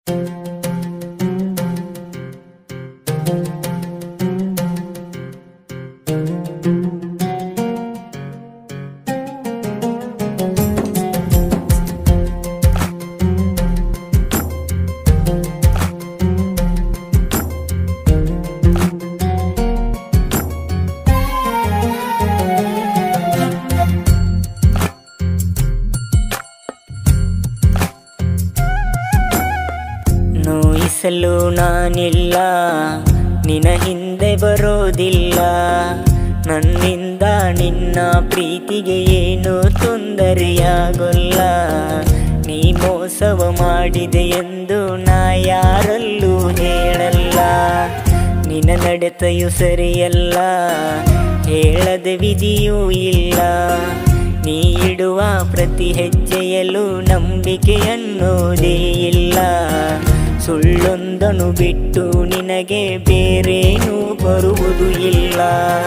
ನೋಯಿಸಲು ನಾನಿಲ್ಲ ನಿನ ಹಿಂದೆ ಬರೋದಿಲ್ಲ ನನ್ನಿಂದ ನಿನ್ನ ಪ್ರೀತಿಗೆ ಏನು ತೊಂದರೆಯಾಗೊಲ್ಲ ನೀ ಮೋಸವ ಮಾಡಿದೆ ಎಂದು ನಾ ಯಾರಲ್ಲೂ ಹೇಳಲ್ಲ ನಿನ್ನ ನಡತೆಯು ಸರಿಯಲ್ಲ ಹೇಳದೆ ವಿಧಿಯೂ ಇಲ್ಲ ನೀ ಇಡುವ ಪ್ರತಿ ಹೆಜ್ಜೆಯಲ್ಲೂ ನಂಬಿಕೆ ಅನ್ನೋದೇ ಇಲ್ಲ ಸುಳ್ಳೊಂದನು ಬಿಟ್ಟು ನಿನಗೆ ಬೇರೇನೂ ಬರುವುದು ಇಲ್ಲ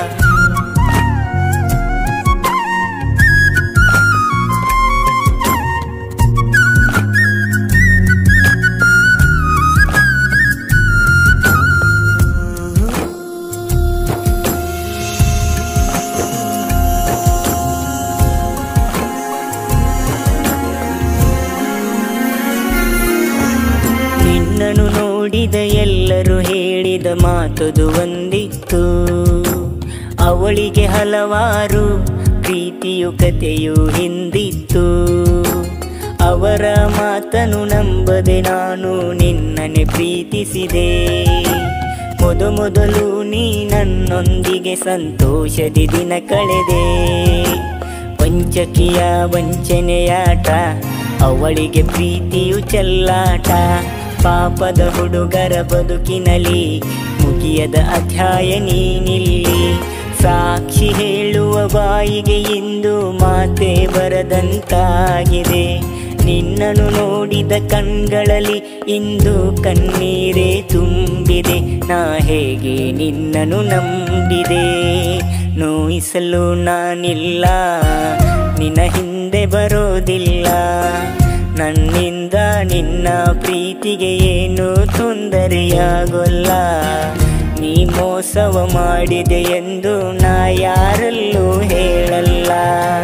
ನಿನ್ನನ್ನು ನೋಡಿದ ಎಲ್ಲರೂ ಹೇಳಿದ ಮಾತದು ಒಂದಿತ್ತು ಅವಳಿಗೆ ಹಲವಾರು ಪ್ರೀತಿಯು ಕಥೆಯು ಹಿಂದಿತ್ತು ಅವರ ಮಾತನು ನಂಬದೆ ನಾನು ನಿನ್ನನೆ ಪ್ರೀತಿಸಿದೆ ಮೊದ ಮೊದಲು ನೀ ನನ್ನೊಂದಿಗೆ ಸಂತೋಷದಿ ದಿನ ಕಳೆದೆ ವಂಚಕಿಯ ವಂಚನೆಯಾಟ ಅವಳಿಗೆ ಪ್ರೀತಿಯು ಚೆಲ್ಲಾಟ ಪಾಪದ ಹುಡುಗರ ಬದುಕಿನಲ್ಲಿ ಮುಗಿಯದ ಅಧ್ಯಾಯ ನೀನಿಲ್ಲಿ ಸಾಕ್ಷಿ ಹೇಳುವ ಬಾಯಿಗೆ ಇಂದು ಮಾತೆ ಬರದಂತಾಗಿದೆ ನಿನ್ನನ್ನು ನೋಡಿದ ಕಣ್ಗಳಲ್ಲಿ ಇಂದು ಕಣ್ಣೀರೇ ತುಂಬಿದೆ ನಾ ಹೇಗೆ ನಿನ್ನನ್ನು ನಂಬಿದೆ ನೋಯಿಸಲು ನಾನಿಲ್ಲ ನಿನ್ನ ಹಿಂದೆ ಬರೋದಿಲ್ಲ ನನ್ನಿಂದ ನಿನ್ನ ಪ್ರೀತಿಗೆ ಏನು ತೊಂದರೆಯಾಗೊಲ್ಲ ನೀ ಮೋಸವ ಮಾಡಿದೆ ಎಂದು ನಾ ಯಾರಲ್ಲೂ ಹೇಳಲ್ಲ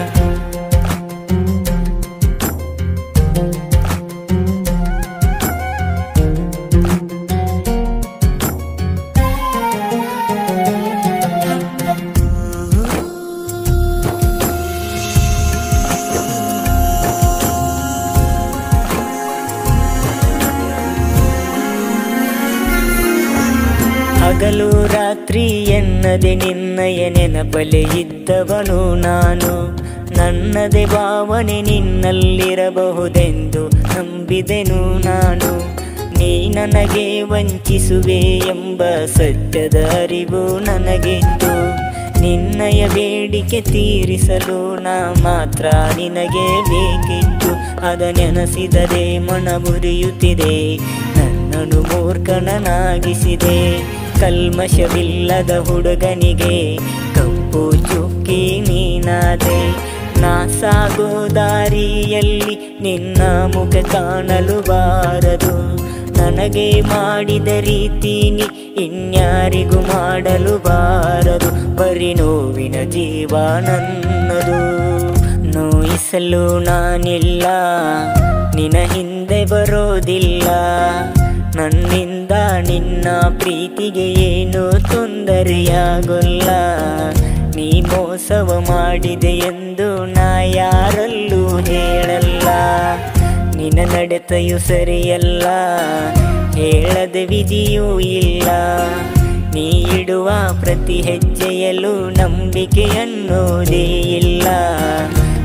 ಹಗಲು ರಾತ್ರಿ ಎನ್ನದೆ ನಿನ್ನಯ ನೆನಪಲೆ ಇದ್ದವನು ನಾನು ನನ್ನದೇ ಭಾವನೆ ನಿನ್ನಲ್ಲಿರಬಹುದೆಂದು ನಂಬಿದೆನು ನಾನು ನೀ ನನಗೆ ವಂಚಿಸುವೆ ಎಂಬ ಸತ್ಯದ ಅರಿವು ನನಗಿತ್ತು ನಿನ್ನಯ ಬೇಡಿಕೆ ತೀರಿಸಲು ನಾ ಮಾತ್ರ ನಿನಗೆ ಬೇಕಿತ್ತು ಅದ ನೆನಸಿದರೆ ಮನ ಮುರಿಯುತ್ತಿದೆ ನನ್ನನ್ನು ಮೂರ್ಖನನಾಗಿಸಿದೆ ಕಲ್ಮಶವಿಲ್ಲದ ಹುಡುಗನಿಗೆ ಕಪ್ಪು ಚುಕ್ಕಿ ನೀನಾದೆ ನಾ ಸಾಗೋ ದಾರಿಯಲ್ಲಿ ನಿನ್ನ ಮುಖ ಕಾಣಲು ಬಾರದು ನನಗೆ ಮಾಡಿದ ರೀತಿ ನೀ ಇನ್ಯಾರಿಗೂ ಮಾಡಲು ಬಾರದು ಬರೀ ನೋವಿನ ಜೀವ ನನ್ನದು ನೋಯಿಸಲು ನಾನಿಲ್ಲ ನಿನ ಹಿಂದೆ ಬರೋದಿಲ್ಲ ನನ್ನಿಂದ ನಿನ್ನ ಪ್ರೀತಿಗೆ ಏನು ತೊಂದರೆಯಾಗೊಲ್ಲ ನೀ ಮೋಸವ ಮಾಡಿದೆ ಎಂದು ನಾ ಯಾರಲ್ಲೂ ಹೇಳಲ್ಲ ನಿನ್ನ ನಡತೆಯು ಸರಿಯಲ್ಲ ಹೇಳದೆ ವಿಧಿಯೂ ಇಲ್ಲ ನೀ ಇಡುವ ಪ್ರತಿ ಹೆಜ್ಜೆಯಲ್ಲೂ ನಂಬಿಕೆ ಅನ್ನೋದೇ ಇಲ್ಲ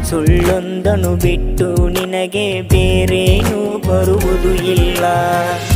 ಸುಳ್ಳೊಂದನು ಬಿಟ್ಟು ನಿನಗೆ ಬೇರೇನೂ ಬರುವುದು ಇಲ್ಲ